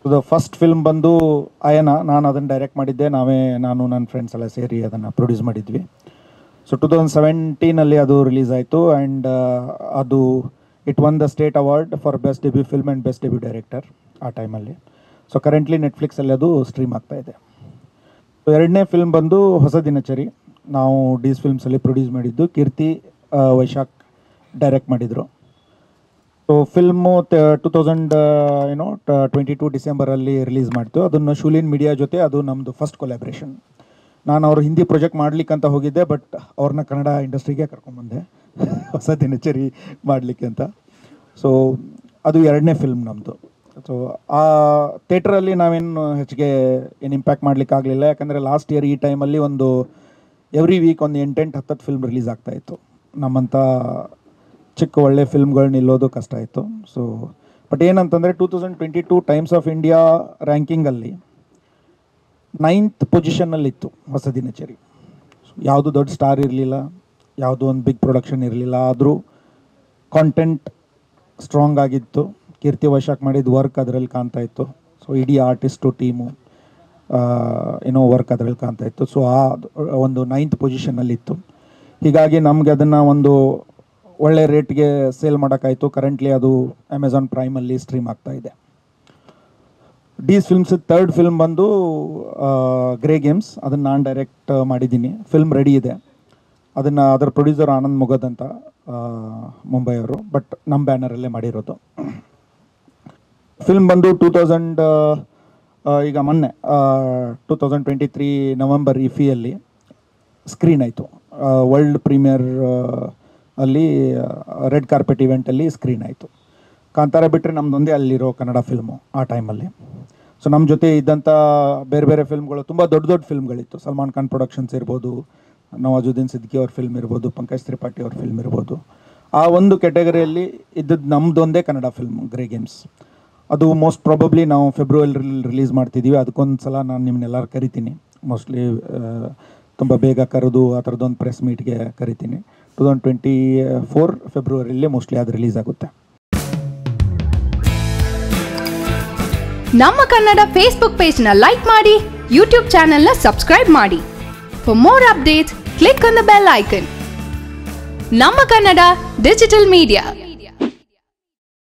ಇದು first film ಬಂದು ಅಯನ ನಾನು ಅದನ್ನು ಡೈರೆಕ್ಟ್ ಮಾಡಿದ್ದೆ ನಾವೇ ನಾನು ನನ್ನ ಫ್ರೆಂಡ್ಸ್ ಎಲ್ಲ ಸೇರಿ ಅದನ್ನು ಪ್ರೊಡ್ಯೂಸ್ ಮಾಡಿದ್ವಿ ಸೊ ಟೂ ತೌಸಂಡ್ ಸೆವೆಂಟೀನಲ್ಲಿ ಅದು ರಿಲೀಸ್ ಆಯಿತು ಆ್ಯಂಡ್ ಅದು it won the state award for best debut film and best debut director ಆ ಟೈಮಲ್ಲಿ ಸೊ ಕರೆಂಟ್ಲಿ ನೆಟ್ಫ್ಲಿಕ್ಸಲ್ಲಿ ಅದು ಸ್ಟ್ರೀಮ್ ಆಗ್ತಾ ಇದೆ ಸೊ ಎರಡನೇ ಫಿಲ್ಮ್ ಬಂದು ಹೊಸ ದಿನಚರಿ ನಾವು ಡೀಸ್ ಫಿಲ್ಮ್ಸಲ್ಲಿ ಪ್ರೊಡ್ಯೂಸ್ ಮಾಡಿದ್ದು ಕೀರ್ತಿ ಆ, ವೈಶಾಖ್ ಡೈರೆಕ್ಟ್ ಮಾಡಿದರು ಸೊ ಫಿಲ್ಮು ಟು ತೌಸಂಡ್ ಏನೋ ಟ್ವೆಂಟಿ ಟು ಡಿಸೆಂಬರಲ್ಲಿ ರಿಲೀಸ್ ಮಾಡ್ತು ಅದನ್ನು ಶೂಲಿನ್ ಮೀಡಿಯಾ ಜೊತೆ ಅದು ನಮ್ಮದು ಫಸ್ಟ್ ಕೊಲಾಬ್ರೇಷನ್ ನಾನು ಅವ್ರ ಹಿಂದಿ ಪ್ರಾಜೆಕ್ಟ್ ಮಾಡ್ಲಿಕ್ಕೆ ಅಂತ ಹೋಗಿದ್ದೆ ಬಟ್ ಅವ್ರನ್ನ ಕನ್ನಡ ಇಂಡಸ್ಟ್ರಿಗೆ ಕರ್ಕೊಂಬಂದೆ ಹೊಸ ದಿನಚರಿ ಮಾಡಲಿಕ್ಕೆ ಅಂತ ಸೊ ಅದು ಎರಡನೇ ಫಿಲ್ಮ್ ನಮ್ಮದು ಸೊ ಆ ಥಿಯೇಟ್ರಲ್ಲಿ ನಾವೇನು ಹೆಚ್ಚಿಗೆ ಏನು ಇಂಪ್ಯಾಕ್ಟ್ ಮಾಡ್ಲಿಕ್ಕೆ ಆಗಲಿಲ್ಲ ಯಾಕಂದರೆ ಲಾಸ್ಟ್ ಇಯರ್ ಈ ಟೈಮಲ್ಲಿ ಒಂದು ಎವ್ರಿ ವೀಕ್ ಒಂದು ಎಂಟೆಂಟು ಹತ್ತತ್ತು ಫಿಲ್ಮ್ ರಿಲೀಸ್ ಆಗ್ತಾ ಇತ್ತು ನಮ್ಮಂಥ ಚಿಕ್ಕ ಒಳ್ಳೆ ಫಿಲ್ಮ್ಗಳು ನಿಲ್ಲೋದು ಕಷ್ಟ ಆಯಿತು ಸೊ ಬಟ್ ಏನಂತಂದರೆ two thousand twenty two Times of India ರ್ಯಾಂಕಿಂಗಲ್ಲಿ ನೈನ್ತ್ ಪೊಸಿಷನ್ನಲ್ಲಿತ್ತು ಹೊಸ ದಿನಚರಿ ಯಾವುದು ದೊಡ್ಡ ಸ್ಟಾರ್ ಇರಲಿಲ್ಲ ಯಾವುದೋ ಒಂದು ಬಿಗ್ ಪ್ರೊಡಕ್ಷನ್ ಇರಲಿಲ್ಲ ಆದರೂ ಕಾಂಟೆಂಟ್ ಸ್ಟ್ರಾಂಗ್ ಆಗಿತ್ತು ಕೀರ್ತಿ ವೈಶಾಖ್ ಮಾಡಿದ ವರ್ಕ್ ಅದರಲ್ಲಿ ಕಾಣ್ತಾ ಇತ್ತು ಸೊ ಇಡೀ ಆರ್ಟಿಸ್ಟು ಟೀಮು ಏನೋ ವರ್ಕ್ ಅದರಲ್ಲಿ ಕಾಣ್ತಾ ಇತ್ತು ಸೊ ಆ ಒಂದು ನೈನ್ತ್ ಪೊಸಿಷನ್ನಲ್ಲಿತ್ತು ಹೀಗಾಗಿ ನಮಗೆ ಅದನ್ನು ಒಂದು ಒಳ್ಳೆ ರೇಟ್ಗೆ ಸೇಲ್ ಮಾಡೋಕ್ಕಾಯಿತು ಕರೆಂಟ್ಲಿ ಅದು ಅಮೆಝಾನ್ ಪ್ರೈಮಲ್ಲಿ ಸ್ಟ್ರೀಮ್ ಆಗ್ತಾ ಇದೆ ಡೀಸ್ ಫಿಲ್ಮ್ಸ್ ತರ್ಡ್ ಫಿಲ್ಮ್ ಬಂದು ಗ್ರೇ ಗೇಮ್ಸ್ ಅದನ್ನು ನಾನು ಡೈರೆಕ್ಟ್ ಮಾಡಿದ್ದೀನಿ ಫಿಲ್ಮ್ ರೆಡಿ ಇದೆ ಅದನ್ನು ಅದರ ಪ್ರೊಡ್ಯೂಸರ್ ಆನಂದ್ ಮುಗದ್ ಅಂತ ಆ, ಮುಂಬೈಯವರು ಬಟ್ ನಮ್ಮ ಬ್ಯಾನರಲ್ಲೇ ಮಾಡಿರೋದು ಫಿಲ್ಮ್ ಬಂದು ಟೂ ತೌಸಂಡ್ ಈಗ ಮೊನ್ನೆ two thousand twenty three November ಇಫಿಯಲ್ಲಿ ಸ್ಕ್ರೀನ್ ಆಯಿತು ವರ್ಲ್ಡ್ ಪ್ರೀಮಿಯರ್ ಅಲ್ಲಿ ರೆಡ್ ಕಾರ್ಪೆಟ್ ಇವೆಂಟಲ್ಲಿ ಸ್ಕ್ರೀನ್ ಆಯಿತು ಕಾಂತಾರ ಬಿಟ್ಟರೆ ನಮ್ಮದೊಂದೇ ಅಲ್ಲಿರೋ ಕನ್ನಡ ಫಿಲ್ಮು ಆ ಟೈಮಲ್ಲಿ ಸೊ ನಮ್ಮ ಜೊತೆ ಇದ್ದಂಥ ಬೇರೆ ಬೇರೆ ಫಿಲ್ಮ್ಗಳು ತುಂಬ ದೊಡ್ಡ ದೊಡ್ಡ ಫಿಲ್ಮ್ಗಳಿತ್ತು ಸಲ್ಮಾನ್ ಖಾನ್ ಪ್ರೊಡಕ್ಷನ್ಸ್ ಇರ್ಬೋದು ನವಾಜುದ್ದೀನ್ ಸಿದ್ದಿಕಿ ಅವ್ರ ಫಿಲ್ಮ್ ಇರ್ಬೋದು ಪಂಕಜ್ ತ್ರಿಪಾಠಿ ಅವ್ರ ಫಿಲ್ಮ್ ಇರ್ಬೋದು ಆ ಒಂದು ಕೆಟಗರಿಯಲ್ಲಿ ಇದ್ದದ್ದು ನಮ್ಮದೊಂದೇ ಕನ್ನಡ ಫಿಲ್ಮ್ ಗ್ರೇ ಗೇಮ್ಸ್ ಅದು ಮೋಸ್ಟ್ ಪ್ರಾಬಬ್ಲಿ ನಾವು ಫೆಬ್ರವರಿಲಿ ರಿಲೀಸ್ ಮಾಡ್ತಿದ್ದೀವಿ ಅದಕ್ಕೊಂದು ಸಲ ನಾನು ನಿಮ್ಮನ್ನೆಲ್ಲರೂ ಕರಿತೀನಿ ಮೋಸ್ಟ್ಲಿ ತುಂಬ ಬೇಗ ಕರೆದು ಆ ಥರದ್ದೊಂದು ಪ್ರೆಸ್ ಮೀಟ್ಗೆ ಕರಿತೀನಿ ಟೂ ತೌಸಂಡ್ ಟ್ವೆಂಟಿ ಫೋರ್ ಫೆಬ್ರವರಿಲಿ ಮೋಸ್ಟ್ಲಿ ಅದು ರಿಲೀಸ್ ಆಗುತ್ತೆ ನಮ್ಮ ಕನ್ನಡ ಫೇಸ್ಬುಕ್ ಪೇಜ್ನ ಲೈಕ್ ಮಾಡಿ ಯೂಟ್ಯೂಬ್ ಚಾನೆಲ್ನ ಸಬ್ಸ್ಕ್ರೈಬ್ ಮಾಡಿ for more updates click on the bell icon ನಮ್ಮ ಕನ್ನಡ ಡಿಜಿಟಲ್ ಮೀಡಿಯಾ